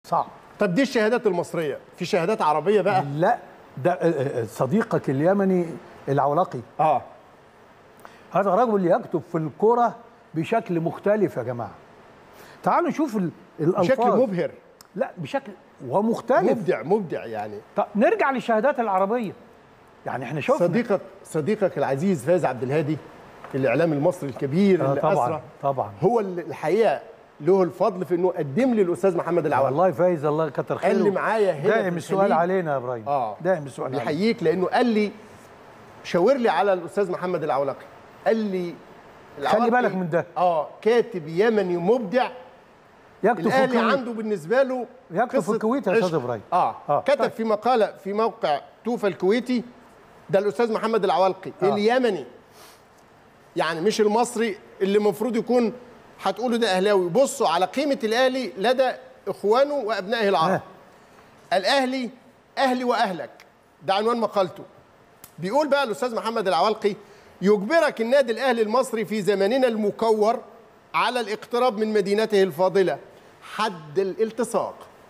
صعب طب دي الشهادات المصريه في شهادات عربيه بقى لا ده آه، آه، صديقك اليمني العولقي اه هذا رجل يكتب في الكرة بشكل مختلف يا جماعة تعالوا نشوف ال- الألفاظ بشكل مبهر لا بشكل ومختلف مبدع مبدع يعني طب نرجع للشهادات العربية يعني احنا شفنا صديقك صديقك العزيز فايز عبد الهادي الاعلام المصري الكبير آه اللي طبعا اسرى طبعا هو اللي الحقيقه له الفضل في انه قدم لي الاستاذ محمد العوض والله فايز الله كتر خيره قال لي معايا هنا دائم في السؤال الخليج. علينا يا ابراهيم اه دائم السؤال علينا بيحييك لانه قال لي شاور لي على الاستاذ محمد العولقي قال لي العولقي بالك من ده. اه كاتب يمني مبدع يكتب في الاهلي الكويت عنده بالنسبه له يكتب في قصة الكويت يا أستاذ عشق. إبراهيم. اه, آه، كتب طيب. في مقاله في موقع توفى الكويتي ده الاستاذ محمد العوالقي آه. اليمني يعني مش المصري اللي المفروض يكون هتقولوا ده اهلاوي بصوا على قيمه الاهلي لدى اخوانه وابنائه العرب آه. الاهلي اهلي واهلك ده عنوان مقالته بيقول بقى الاستاذ محمد العوالقي يجبرك النادي الاهلي المصري في زماننا المكور على الاقتراب من مدينته الفاضله حد الالتصاق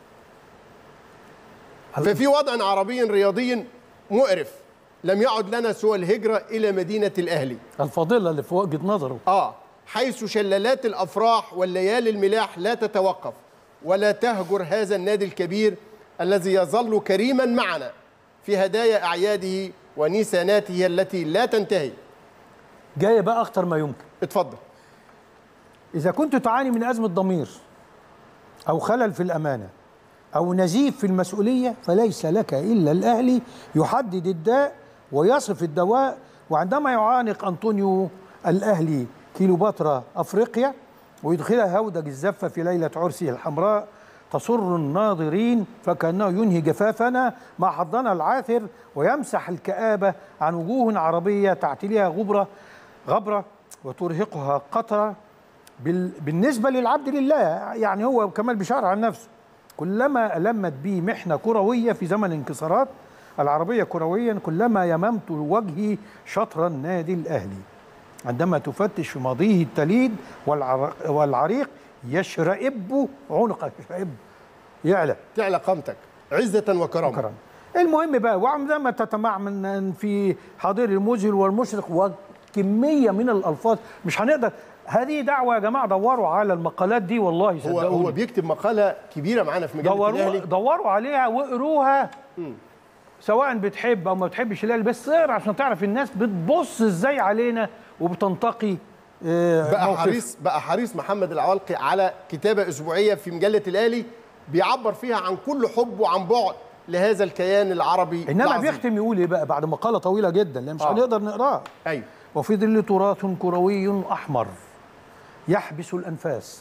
ففي وضع عربي رياضي مقرف لم يعد لنا سوى الهجره الى مدينه الاهلي الفضيلة اللي في وجهة نظره اه حيث شلالات الافراح والليالي الملاح لا تتوقف ولا تهجر هذا النادي الكبير الذي يظل كريما معنا في هدايا اعياده ونيساناته التي لا تنتهي جاية بقى أخطر ما يمكن اتفضل إذا كنت تعاني من أزمة ضمير أو خلل في الأمانة أو نزيف في المسؤولية فليس لك إلا الأهلي يحدد الداء ويصف الدواء وعندما يعانق أنطونيو الأهلي كيلوباترا أفريقيا ويدخلها هودج الزفة في ليلة عرسه الحمراء تسر الناظرين فكأنه ينهي جفافنا مع حظنا العاثر ويمسح الكآبة عن وجوه عربية تعتليها غبرة غبرة وترهقها قطرة بال... بالنسبة للعبد لله يعني هو كمال بشار عن نفسه كلما ألمت بي محنة كروية في زمن انكسارات العربية كرويا كلما يممت وجهي شطر النادي الأهلي عندما تفتش في ماضيه التليد والعر... والعريق يشرئب عنقك يشرئب يعلى تعلى قامتك عزه وكرامه كرم المهم بقى وعندما تتمعن في حاضر المذهل والمشرق وكميه من الالفاظ مش هنقدر هذه دعوه يا جماعه دوروا على المقالات دي والله هو صدقوني هو بيكتب مقاله كبيره معانا في مجله دوروا الاهلي دوروا عليها واقروها سواء بتحب او ما بتحبش الاهلي بس اقرا عشان تعرف الناس بتبص ازاي علينا وبتنتقي آه، بقى موقف. حريص بقى حريص محمد العوالقي على كتابه اسبوعيه في مجله الاهلي بيعبر فيها عن كل حب وعن بعد لهذا الكيان العربي انما العظيم. بيختم يقول ايه بقى بعد مقاله طويله جدا لان مش آه. هنقدر نقراها ايوه وفي ظل تراث كروي احمر يحبس الانفاس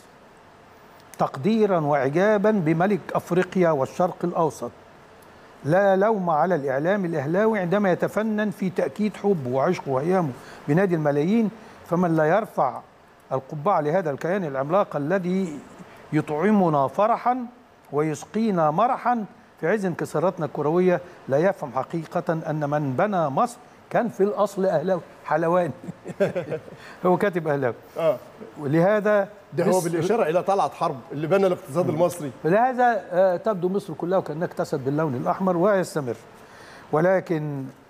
تقديرا وعجابا بملك افريقيا والشرق الاوسط لا لوم على الاعلام الاهلاوي عندما يتفنن في تاكيد حبه وعشقه وايامه بنادي الملايين فمن لا يرفع القبعه لهذا الكيان العملاق الذي يطعمنا فرحا ويسقينا مرحا في عز انكساراتنا الكرويه لا يفهم حقيقه ان من بنى مصر كان في الاصل اهلاوي حلواني هو كاتب اهلاوي اه ولهذا ده هو مصر- بالاشاره الى طلعت حرب اللي بنى الاقتصاد المصري لهذا آه، تبدو مصر كلها كأنها اكتست باللون الأحمر ويستمر ولكن